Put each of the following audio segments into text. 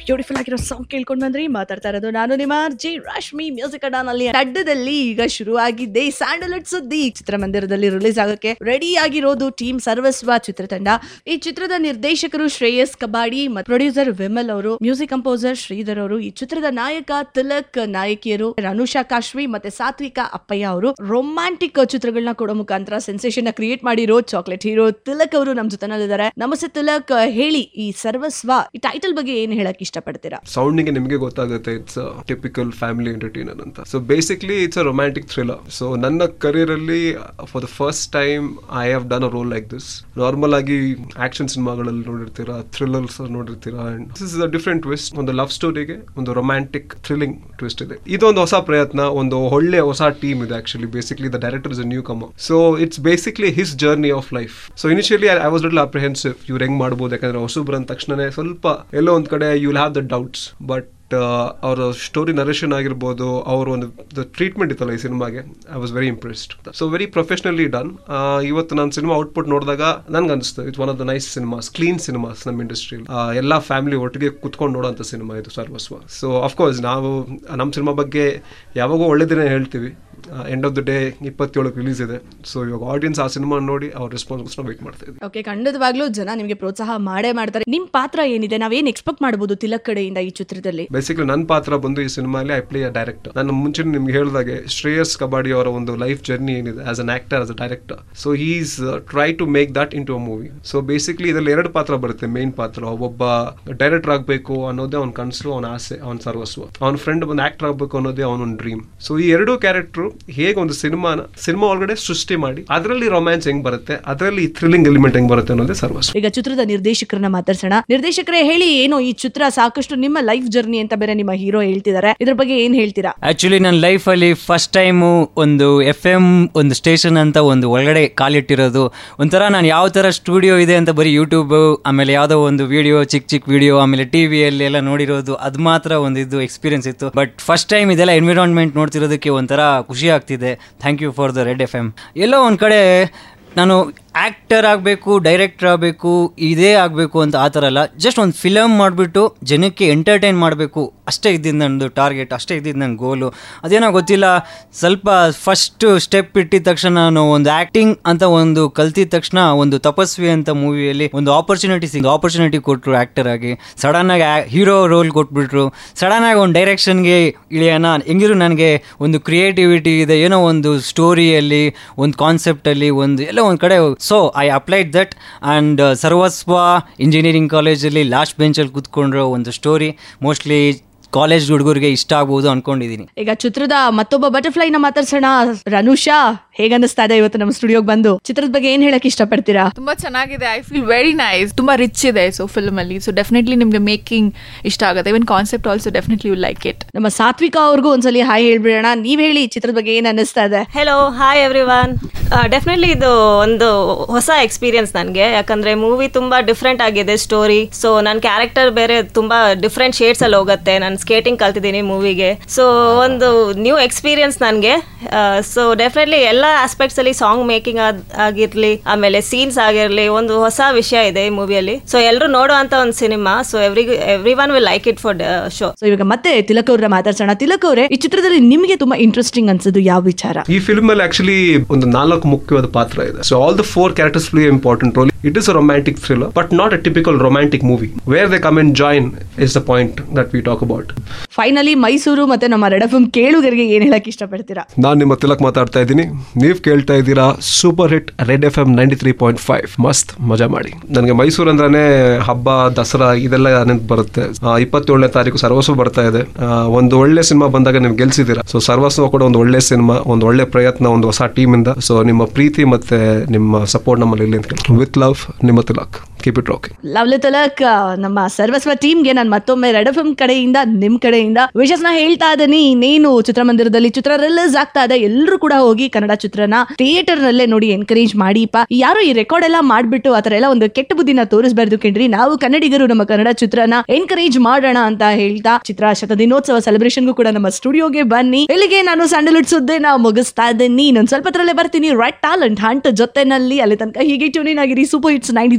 beautiful ಆಗಿರೋ song ಕೇಳ್ಕೊಂಡ್ ಬಂದ್ರಿ ಮಾತಾಡ್ತಾ ಇರೋದು ನಾನು ನಿಮ್ಮ ಜಿ ರಶ್ಮಿ ಮ್ಯೂಸಿಕ್ ಅಡಾನಲ್ಲಿ ಅಡ್ಡದಲ್ಲಿ ಈಗ ಶುರು ಆಗಿದ್ದೆ ಸ್ಯಾಂಡಲ್ವುಡ್ ಸುದ್ದಿ ಚಿತ್ರಮಂದಿರದಲ್ಲಿ ರಿಲೀಸ್ ಆಗಕ್ಕೆ ರೆಡಿ ಆಗಿರೋದು ಟೀಮ್ ಸರ್ವಸ್ವ ಚಿತ್ರತಂಡ ಈ ಚಿತ್ರದ ನಿರ್ದೇಶಕರು ಶ್ರೇಯಸ್ ಕಬಾಡಿ ಮತ್ತು ಪ್ರೊಡ್ಯೂಸರ್ ವಿಮಲ್ ಅವರು ಮ್ಯೂಸಿಕ್ ಕಂಪೋಸರ್ ಶ್ರೀಧರ್ ಅವರು ಈ ಚಿತ್ರದ ನಾಯಕ ತಿಲಕ್ ನಾಯಕಿಯರು ಅನುಷಾ ಕಾಶ್ವಿ ಮತ್ತೆ ಸಾತ್ವಿಕ ಅಪ್ಪಯ್ಯ ಅವರು ರೊಮ್ಯಾಂಟಿಕ್ ಚಿತ್ರಗಳನ್ನ ಕೊಡೋ ಮುಖಾಂತರ ಸೆನ್ಸೇಷನ್ ಕ್ರಿಯೇಟ್ ಮಾಡಿರೋ ಚಾಕ್ಲೇಟ್ ಹೀರೋ ತಿಲಕ್ ಅವರು ನಮ್ ಜೊತೆನಲ್ಲಿದ್ದಾರೆ ನಮಸ್ತೆ ತಿಲಕ್ ಹೇಳಿ ಈ ಸರ್ವಸ್ವ ಈ ಟೈಟಲ್ ಬಗ್ಗೆ ಏನ್ ಹೇಳಕ್ ಇಷ್ಟಪಡ್ತೀರಾ ಸೌಂಡಿಗೆ ನಿಮಗೆ ಗೊತ್ತಾಗುತ್ತೆ ಇಟ್ಸ್ ಟಿಪಿಕಲ್ ಫ್ಯಾಮಿಲಿ ಎಂಟರ್ಟೈನರ್ ಅಂತ so basically it's a romantic thriller so ನನ್ನ career ಅಲ್ಲಿ for the first time I have done a role like this normal ಆಗಿ ಆಕ್ಷನ್ ಸಿನಿಮಾಗಳಲ್ಲಿ ನೋಡಿರ್ತೀರಾ ಥ್ರಿಲ್ಲರ್ಸ್ ನೋಡಿರ್ತೀರಾ and this is a different twist ಒಂದು love ಸ್ಟೋರಿಗೆ ಒಂದು ರೊಮ್ಯಾಂಟಿಕ್ ಥ್ರಿಲ್ಲಿಂಗ್ ಟ್ವಿಸ್ಟ್ ಇದೆ ಇದೊಂದು ಹೊಸ ಪ್ರಯತ್ನ ಒಂದು ಒಳ್ಳೆ ಹೊಸ ಟೀಮ್ ಇದೆ actually basically the director is a newcomer so it's basically his journey of life so initially I was little apprehensive ಇವ್ರು ಹೆಂಗ್ ಮಾಡ್ಬೋದು ಯಾಕಂದ್ರೆ ಹೊಸಬ್ರು ಅಂದ ತಕ್ಷಣನೇ ಸ್ವಲ್ಪ ಎಲ್ಲೋ ಒಂದ್ ಕಡೆ you will have the doubts but ಅವರ ಸ್ಟೋರಿ ನರೇಷನ್ ಆಗಿರ್ಬೋದು ಅವ್ರ ಒಂದು ಟ್ರೀಟ್ಮೆಂಟ್ ಇತ್ತಲ್ಲ ಈ ಸಿನಿಮಾಗೆ I was very impressed so very professionally done ಇವತ್ತು ನಾನು ಸಿನಿಮಾ ಔಟ್ಪುಟ್ ನೋಡಿದಾಗ ನನ್ಗೆ ಅನಿಸ್ತು it's one of the nice cinemas clean cinemas ನಮ್ಮ ಇಂಡಸ್ಟ್ರಿ ಎಲ್ಲ ಫ್ಯಾಮಿಲಿ ಒಟ್ಟಿಗೆ ಕುತ್ಕೊಂಡು ನೋಡೋಂಥ ಸಿನಿಮಾ ಇದು ಸರ್ವಸ್ವ ಸೊ ಅಫ್ಕೋರ್ಸ್ ನಾವು ನಮ್ಮ ಸಿನಿಮಾ ಬಗ್ಗೆ ಯಾವಾಗೋ ಒಳ್ಳೆದಿನೇ ಹೇಳ್ತೀವಿ ಎಂಡ್ ಆಫ್ ದ ಡೇ ಇಪ್ಪತ್ತೇಳಕ್ಕೆ ರಿಲೀಸ್ ಇದೆ ಸೊ ಇವಾಗ ಆಡಿಯನ್ಸ್ ಆ ಸಿನಿಮಾ ನೋಡಿ ಅವ್ರ ರೆಸ್ಪಾನ್ಸ್ಗೋಸ್ಕರ ವೆಯ್ಟ್ ಮಾಡ್ತಾ ಇದ್ದೀವಿ ಓಕೆ ಖಂಡಿತವಾಗ್ಲೂ ಜನ ನಿಮಗೆ ಪ್ರೋತ್ಸಾಹ ಮಾಡೇ ಮಾಡ್ತಾರೆ ನಿಮ್ ಪಾತ್ರ ಏನಿದೆ ನಾವೇನ್ ಎಕ್ಸ್ಪೆಕ್ಟ್ ಮಾಡಬಹುದು ತಿಲಕ್ ಕಡೆಯಿಂದ ಈ ಚಿತ್ರದಲ್ಲಿ ಬೇಸಿಕ್ಲಿ ನನ್ನ ಪಾತ್ರ ಬಂದು ಈ ಸಿನಿಮಾಲಿ ಐ ಪ್ಲೇ ಅ ಡೈರೆಕ್ಟರ್ ನಾನು ಮುಂಚೆ ನಿಮ್ಗೆ ಹೇಳಿದಾಗೆ ಶ್ರೇಯಸ್ ಕಬಾಡಿ ಅವರ ಒಂದು ಲೈಫ್ ಜರ್ನಿ ಏನಿದೆ as an actor as a director so is try to make that into a movie so basically ಇದರಲ್ಲಿ ಎರಡು ಪಾತ್ರ ಬರುತ್ತೆ ಮೇನ್ ಪಾತ್ರ ಒಬ್ಬ ಡೈರೆಕ್ಟರ್ ಆಗಬೇಕು ಅನ್ನೋದೇ ಅವ್ನ ಕನಸು ಅವನ ಆಸೆ ಅವನ ಸರ್ವಸ್ವ ಅವನ ಫ್ರೆಂಡ್ ಬಂದು ಆಕ್ಟರ್ ಆಗಬೇಕು ಅನ್ನೋದೇ ಅವನ ಡ್ರೀಮ್ ಸೊ ಈ ಎರಡು ಕ್ಯಾರೆಕ್ಟರ್ ಹೇಗೆ ಒಂದು ಸಿನಿಮಾನ ಸಿನಿಮಾ ಒಳಗಡೆ ಸೃಷ್ಟಿ ಮಾಡಿ ಅದರಲ್ಲಿ ರೊಮ್ಯಾನ್ಸ್ ಹೆಂಗ್ ಬರುತ್ತೆ ಅದರಲ್ಲಿ ಥ್ರಿಲ್ಲಿಂಗ್ ಎಲಿಮೆಂಟ್ ಹೆಂಗ್ ಬರುತ್ತೆ ಅನ್ನೋದೇ ಸರ್ವಸ್ವ ಈಗ ಚಿತ್ರದ ನಿರ್ದೇಶಕರನ್ನ ಮಾತಾಡ್ಸೋಣ ನಿರ್ದೇಶಕರೇ ಹೇಳಿ ಏನೋ ಈ ಚಿತ್ರ ಸಾಕಷ್ಟು ನಿಮ್ಮ ಲೈಫ್ ಜರ್ನಿ ಅಂತ ಬೇರೆ ನಿಮ್ಮ ಹೀರೋ ಹೇಳ್ತಿದ್ದಾರೆ ಇದ್ರ ಬಗ್ಗೆ ಏನ್ ಹೇಳ್ತೀರಾ ಆ್ಯಕ್ಚುಲಿ ನನ್ನ ಲೈಫಲ್ಲಿ ಫಸ್ಟ್ ಟೈಮು ಒಂದು ಎಫ್ ಎಮ್ ಒಂದು ಸ್ಟೇಷನ್ ಅಂತ ಒಂದು ಒಳಗಡೆ ಕಾಲಿಟ್ಟಿರೋದು ಒಂಥರ ನಾನು ಯಾವ ಥರ ಸ್ಟುಡಿಯೋ ಇದೆ ಅಂತ ಬರೀ ಯೂಟ್ಯೂಬು ಆಮೇಲೆ ಯಾವುದೋ ಒಂದು ವಿಡಿಯೋ ಚಿಕ್ಕ ಚಿಕ್ಕ ವಿಡಿಯೋ ಆಮೇಲೆ ಟಿ ವಿಯಲ್ಲಿ ಎಲ್ಲ ನೋಡಿರೋದು ಅದು ಮಾತ್ರ ಒಂದು ಇದು ಎಕ್ಸ್ಪೀರಿಯನ್ಸ್ ಇತ್ತು ಬಟ್ ಫಸ್ಟ್ ಟೈಮ್ ಇದೆಲ್ಲ ಎನ್ವಿರಾನ್ಮೆಂಟ್ ನೋಡ್ತಿರೋದಕ್ಕೆ ಒಂಥರ ಖುಷಿ ಆಗ್ತಿದೆ thank you for the Red F M ಎಲ್ಲೋ ಒಂದು ಕಡೆ ನಾನು ಆ್ಯಕ್ಟರ್ ಆಗಬೇಕು ಡೈರೆಕ್ಟರ್ ಆಗಬೇಕು ಇದೇ ಆಗಬೇಕು ಅಂತ ಆ ಥರ ಅಲ್ಲ ಜಸ್ಟ್ ಒಂದು ಫಿಲಮ್ ಮಾಡಿಬಿಟ್ಟು ಜನಕ್ಕೆ ಎಂಟರ್ಟೈನ್ ಮಾಡಬೇಕು ಅಷ್ಟೇ ಇದ್ದಿದ್ದು ನನ್ನದು ಟಾರ್ಗೆಟ್ ಅಷ್ಟೇ ಇದ್ದಿದ್ದು ನನ್ನ ಗೋಲು ಅದೇನೋ ಗೊತ್ತಿಲ್ಲ ಸ್ವಲ್ಪ ಫಸ್ಟ್ ಸ್ಟೆಪ್ ಇಟ್ಟಿದ ತಕ್ಷಣ ನಾನು ಒಂದು ಆ್ಯಕ್ಟಿಂಗ್ ಅಂತ ಒಂದು ಕಲ್ತಿದ ತಕ್ಷಣ ಒಂದು ತಪಸ್ವಿ ಅಂತ ಮೂವಿಯಲ್ಲಿ ಒಂದು ಆಪರ್ಚುನಿಟಿ ಸಿಗ್ ಆಪರ್ಚುನಿಟಿ ಕೊಟ್ಟರು ಆ್ಯಕ್ಟರ್ ಆಗಿ ಸಡನ್ನಾಗಿ ಹೀರೋ ರೋಲ್ ಕೊಟ್ಬಿಟ್ರು ಸಡನ್ನಾಗಿ ಒಂದು ಡೈರೆಕ್ಷನ್ಗೆ ಇಳಿಯೋಣ ಹೆಂಗಿರು ನನಗೆ ಒಂದು ಕ್ರಿಯೇಟಿವಿಟಿ ಇದೆ ಏನೋ ಒಂದು ಸ್ಟೋರಿಯಲ್ಲಿ ಒಂದು ಕಾನ್ಸೆಪ್ಟಲ್ಲಿ ಒಂದು ಎಲ್ಲ ಒಂದು ಕಡೆ so I applied that and Sarvasva engineering ಕಾಲೇಜಲ್ಲಿ ಲಾಸ್ಟ್ ಬೆಂಚಲ್ಲಿ ಕೂತ್ಕೊಂಡಿರೋ ಒಂದು ಸ್ಟೋರಿ ಮೋಸ್ಟ್ಲಿ ಕಾಲೇಜ್ ಹುಡುಗರಿಗೆ ಇಷ್ಟ ಆಗ್ಬೋದು ಅನ್ಕೊಂಡಿದ್ದೀನಿ ಈಗ ಚಿತ್ರದ ಮತ್ತೊಬ್ಬ ಬಟರ್ಫ್ಲೈ ನ ಮಾತಾಡ್ಸೋಣ ರನುಷಾ ಹೇಗ ಅನಿಸ್ತಾ ಇದೆ ಇವತ್ತು ನಮ್ಮ ಸ್ಟುಡಿಯೋಗೆ ಬಂದು ಚಿತ್ರದ ಬಗ್ಗೆ ಏನ್ ಹೇಳಕ್ ಇಷ್ಟಪಡ್ತೀರಾ ತುಂಬಾ ಚೆನ್ನಾಗಿದೆ ಐ ಫೀಲ್ ವೆರಿ ನೈಸ್ ತುಂಬಾ ರಿಚ್ ಇದೆ ಸೊ ಫಿಲ್ಮ್ ಅಲ್ಲಿ ಸೊ ಡೆಫಿನೆಟ್ಲಿ ನಿಮ್ಗೆ ಮೇಕಿಂಗ್ ಇಷ್ಟ ಆಗುತ್ತೆ even concept also definitely you like it ನಮ್ಮ ಸಾತ್ವಿಕ ಅವ್ರಿಗೂ ಒಂದ್ಸಲಿ ಹಾಯ್ ಹೇಳ್ಬಿಡೋಣ ನೀವ್ ಹೇಳಿ ಚಿತ್ರದ ಬಗ್ಗೆ ಏನ್ ಅನಿಸ್ತಾ ಇದೆ hello hi everyone definitely ಇದು ಒಂದು ಹೊಸ ಎಕ್ಸ್ಪೀರಿಯನ್ಸ್ ನನಗೆ ಯಾಕಂದ್ರೆ ಮೂವಿ ತುಂಬಾ ಡಿಫ್ರೆಂಟ್ ಆಗಿದೆ ಸ್ಟೋರಿ ಸೊ ನನ್ನ ಕ್ಯಾರೆಕ್ಟರ್ ಬೇರೆ ತುಂಬಾ ಡಿಫ್ರೆಂಟ್ ಶೇಡ್ಸ್ ಅಲ್ಲಿ ಹೋಗುತ್ತೆ ನಾನು ಸ್ಕೇಟಿಂಗ್ ಕಲ್ತಿದ್ದೀನಿ ಮೂವಿಗೆ ಸೊ ಒಂದು ನ್ಯೂ ಎಕ್ಸ್ಪೀರಿಯನ್ಸ್ ನನಗೆ ಸೊ ಡೆಫಿನೆಟ್ಲಿ ಎಲ್ಲ ಆಸ್ಪೆಕ್ಟ್ಸ್ ಅಲ್ಲಿ ಸಾಂಗ್ ಮೇಕಿಂಗ್ ಆಗಿರ್ಲಿ ಆಮೇಲೆ ಸೀನ್ಸ್ ಆಗಿರ್ಲಿ ಒಂದು ಹೊಸ ವಿಷಯ ಇದೆ ಈ ಮೂವಿಯಲ್ಲಿ ಸೊ ಎಲ್ಲರೂ ನೋಡುವಂತ ಒಂದು cinema so every everyone will like it for show so ಇವಾಗ ಮತ್ತೆ ತಿಲಕ್ ಅವ್ರ ಮಾತಾಡ್ಸೋಣ ತಿಲಕ್ ಅವರೇ ಈ ಚಿತ್ರದಲ್ಲಿ ನಿಮಗೆ ತುಂಬಾ ಇಂಟ್ರೆಸ್ಟಿಂಗ್ ಅನ್ಸೋದು ಯಾವ ವಿಚಾರ ಈ ಫಿಲ್ಮ್ ಅಲ್ಲಿ ಆಕ್ಚುಲಿ ಒಂದು ನಾಲ್ಕು ಮುಖ್ಯವಾದ ಪಾತ್ರ ಇದೆ so all the four characters play important role it is a romantic thriller but not a typical romantic movie where they come in join is the point that we talk about finally Mysuru ಮತ್ತೆ ನಮ್ಮ red F ಕೇಳುಗರಿಗೆ ಏನ್ ಹೇಳಕ್ ಇಷ್ಟಪಡ್ತೀರಾ ನಾನು ನಿಮ್ಮ ತಿಲಕ್ ಮಾತಾಡ್ತಾ ಇದ್ದೀನಿ ನೀವು ಕೇಳ್ತಾ ಇದ್ದೀರಾ super hit Red F M ninety three point five ಮಸ್ತ್ ಮಜಾ ಮಾಡಿ ನನಗೆ ಮೈಸೂರು ಅಂದ್ರೇ ಹಬ್ಬ ದಸರಾ ಇದೆಲ್ಲ ನೆನಪು ಬರುತ್ತೆ ಆ, ಇಪ್ಪತ್ತೇಳನೇ ತಾರೀಕು ಸರ್ವಸ್ವ ಬರ್ತಾ ಇದೆ ಆ, ಒಂದು ಒಳ್ಳೆ ಸಿನಿಮಾ ಬಂದಾಗ ನೀವು ಗೆಲ್ಸಿದ್ದೀರಾ ಸೊ ಸರ್ವಸ್ವ ಕೂಡ ಒಂದು ಒಳ್ಳೆ ಸಿನಿಮಾ ಒಂದು ಒಳ್ಳೆ ಪ್ರಯತ್ನ ಒಂದು ಹೊಸ ಟೀಮ್ ಇಂದ ಸೊ ನಿಮ್ಮ ಪ್ರೀತಿ ಮತ್ತೆ ನಿಮ್ಮ ಸಪೋರ್ಟ್ ನಮ್ಮಲ್ಲಿ ಇಲ್ಲಿ ಅಂತ ವಿತ್ ಲವ್ ನಿಮ್ಮ Tilak keep it rocking lovely Tilak ನಮ್ಮ ಸರ್ವಸ್ವ ಟೀಮ್ಗೆ ನಾನು ಮತ್ತೊಮ್ಮೆ ರೆಡ್ ಎಫ್ ಕಡೆಯಿಂದ ನಿಮ್ ಕಡೆಯಿಂದ ವಿಶಸ್ ನ ಹೇಳ್ತಾ ಇದ್ದೀನಿ ಇನ್ನೇನು ಚಿತ್ರಮಂದಿರದಲ್ಲಿ ಚಿತ್ರ ರಿಲೀಸ್ ಆಗ್ತಾ ಇದೆ ಎಲ್ಲರೂ ಕೂಡ ಹೋಗಿ ಕನ್ನಡ ಚಿತ್ರನ ಥಿಯೇಟರ್ ನಲ್ಲೇ ನೋಡಿ ಎನ್ಕರೇಜ್ ಮಾಡಿಪ್ಪ ಯಾರು ಈ ರೆಕಾರ್ಡ್ ಎಲ್ಲ ಮಾಡ್ಬಿಟ್ಟು ಆತರ ಎಲ್ಲ ಒಂದು ಕೆಟ್ಟ ಬುದ್ಧಿನ ತೋರಿಸ್ಬಾರ್ದು ಕೇಳ್ರಿ ನಾವು ಕನ್ನಡಿಗರು ನಮ್ಮ ಕನ್ನಡ ಚಿತ್ರನ ಎನ್ಕರೇಜ್ ಮಾಡೋಣ ಅಂತ ಹೇಳ್ತಾ ಚಿತ್ರ ಶತ ದಿನೋತ್ಸವ ಸೆಲೆಬ್ರೇಷನ್ಗೂ ಕೂಡ ನಮ್ಮ ಸ್ಟುಡಿಯೋಗೆ ಬನ್ನಿ ಇಲ್ಲಿಗೆ ನಾನು ಸ್ಯಾಂಡಲ್ವುಡ್ ಸುದ್ದಿನ ಮುಗಿಸ್ತಾ ಇದ್ದೀನಿ ಇನ್ನೊಂದ್ ಸ್ವಲ್ಪ ಹೊತ್ತರಲ್ಲೇ ಬರ್ತೀನಿ ರೈಟ್ ಟ್ಯಾಲೆಂಟ್ ಹಂಟ್ ಜೊತೆನಲ್ಲಿ ಅಲ್ಲಿ ತನಕ ಹೀಗೆ ಟ್ಯೂನಿನ್ ಆಗಿರಿ super hits ninety three point five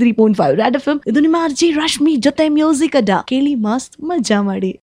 five red F ಇದು ನಿಮ್ಮ ಅರ್ಜಿ ರಶ್ಮಿ ಜೊತೆ ಮ್ಯೂಸಿಕ್ ಅಡ್ಡ ಕೇಳಿ ಮಸ್ತ್ ಮಜಾ ಮಾಡಿ